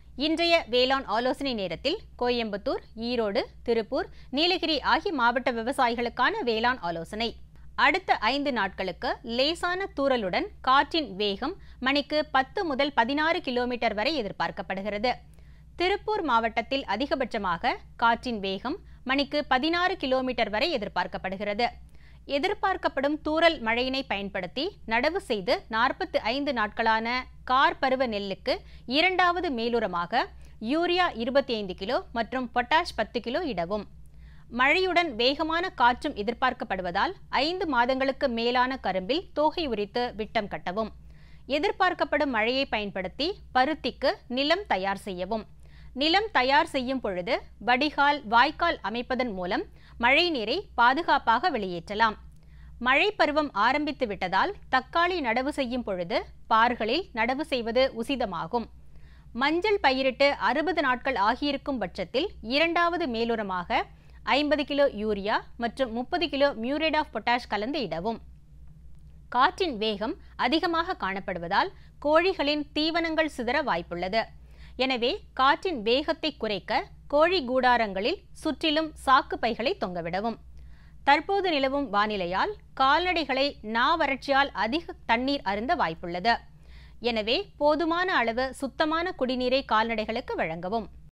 இன்றைய வேளாண் ஆலோசனை நேரத்தில் கோயம்புத்தூர் ஈரோடு திருப்பூர் நீலகிரி ஆகிய மாவட்ட விவசாயிகளுக்கான வேளாண் ஆலோசனை அடுத்த ஐந்து நாட்களுக்கு லேசான தூறலுடன் காற்றின் வேகம் மணிக்கு பத்து முதல் பதினாறு கிலோமீட்டர் வரை எதிர்பார்க்கப்படுகிறது திருப்பூர் மாவட்டத்தில் அதிகபட்சமாக காற்றின் வேகம் மணிக்கு பதினாறு கிலோமீட்டர் வரை எதிர்பார்க்கப்படுகிறது எதிர்பார்க்கப்படும் தூறல் மழையினை பயன்படுத்தி நடவு செய்து நாற்பத்தி ஐந்து நாட்களான கார் பருவ நெல்லுக்கு இரண்டாவது மேலுரமாக யூரியா இருபத்தி ஐந்து கிலோ மற்றும் பொட்டாஷ் பத்து கிலோ இடவும் மழையுடன் வேகமான காற்றும் எதிர்பார்க்கப்படுவதால் ஐந்து மாதங்களுக்கு மேலான கரும்பில் தோகை உரித்து விட்டம் கட்டவும் எதிர்பார்க்கப்படும் மழையை பயன்படுத்தி பருத்திக்கு நிலம் தயார் செய்யவும் நிலம் தயார் செய்யும் பொழுது வடிகால் வாய்க்கால் அமைப்பதன் மூலம் மழை நீரை பாதுகாப்பாக வெளியேற்றலாம் மழை பருவம் ஆரம்பித்து விட்டதால் தக்காளி நடவு செய்யும் பொழுது பார்களில் நடவு செய்வது உசிதமாகும் மஞ்சள் பயிரிட்டு அறுபது நாட்கள் ஆகியிருக்கும் பட்சத்தில் இரண்டாவது மேலுரமாக ஐம்பது கிலோ யூரியா மற்றும் முப்பது கிலோ மியூரேட் ஆஃப் பொட்டாஷ் கலந்து இடவும் காற்றின் வேகம் அதிகமாக காணப்படுவதால் கோழிகளின் தீவனங்கள் சிதற வாய்ப்புள்ளது எனவே காற்றின் வேகத்தை குறைக்க கோழி கூடாரங்களில் சுற்றிலும் சாக்கு பைகளை தொங்கவிடவும் தற்போது நிலவும் வானிலையால் கால்நடைகளை நாவறட்சியால் அதிக தண்ணீர் அருந்த வாய்ப்புள்ளது எனவே போதுமான அளவு சுத்தமான குடிநீரை கால்நடைகளுக்கு வழங்கவும்